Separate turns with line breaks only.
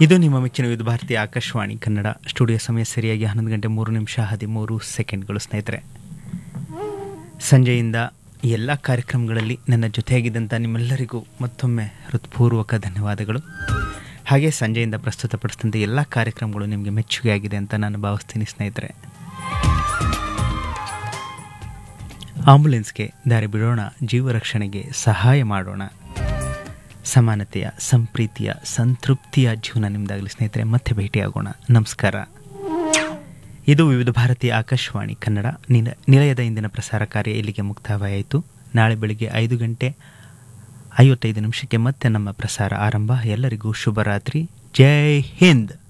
ಇದು ನಿಮ್ಮ ಮೆಚ್ಚಿನ ವಿವಿಧ ಭಾರತೀಯ ಆಕಾಶವಾಣಿ ಕನ್ನಡ ಸ್ಟುಡಿಯೋ ಸಮಯ ಸರಿಯಾಗಿ ಹನ್ನೊಂದು ಗಂಟೆ ಮೂರು ನಿಮಿಷ ಹದಿಮೂರು ಸೆಕೆಂಡ್ಗಳು ಸ್ನೇಹಿತರೆ ಸಂಜೆಯಿಂದ ಎಲ್ಲ ಕಾರ್ಯಕ್ರಮಗಳಲ್ಲಿ ನನ್ನ ಜೊತೆಯಾಗಿದ್ದಂಥ ನಿಮ್ಮೆಲ್ಲರಿಗೂ ಮತ್ತೊಮ್ಮೆ ಹೃತ್ಪೂರ್ವಕ ಧನ್ಯವಾದಗಳು ಹಾಗೆ ಸಂಜೆಯಿಂದ ಪ್ರಸ್ತುತಪಡಿಸಿದಂಥ ಎಲ್ಲ ಕಾರ್ಯಕ್ರಮಗಳು ನಿಮಗೆ ಮೆಚ್ಚುಗೆ ಆಗಿದೆ ಅಂತ ನಾನು ಭಾವಿಸ್ತೀನಿ ಸ್ನೇಹಿತರೆ ಆಂಬುಲೆನ್ಸ್ಗೆ ದಾರಿ ಬಿಡೋಣ ಜೀವ ರಕ್ಷಣೆಗೆ ಸಹಾಯ ಮಾಡೋಣ ಸಮಾನತೆಯ ಸಂಪ್ರೀತಿಯ ಸಂತೃಪ್ತಿಯ ಜೀವನ ನಿಮ್ಮದಾಗಲಿ ಸ್ನೇಹಿತರೆ ಮತ್ತೆ ಭೇಟಿಯಾಗೋಣ ನಮಸ್ಕಾರ ಇದು ವಿವಿಧ ಭಾರತೀಯ ಆಕಾಶವಾಣಿ ಕನ್ನಡ ನಿಲ ನಿಲಯದ ಇಂದಿನ ಪ್ರಸಾರ ಕಾರ್ಯ ಇಲ್ಲಿಗೆ ಮುಕ್ತಾಯವಾಯಿತು ನಾಳೆ ಬೆಳಿಗ್ಗೆ ಐದು ಗಂಟೆ ಐವತ್ತೈದು ನಿಮಿಷಕ್ಕೆ ಮತ್ತೆ ನಮ್ಮ ಪ್ರಸಾರ ಆರಂಭ ಎಲ್ಲರಿಗೂ ಶುಭರಾತ್ರಿ ಜೈ ಹಿಂದ್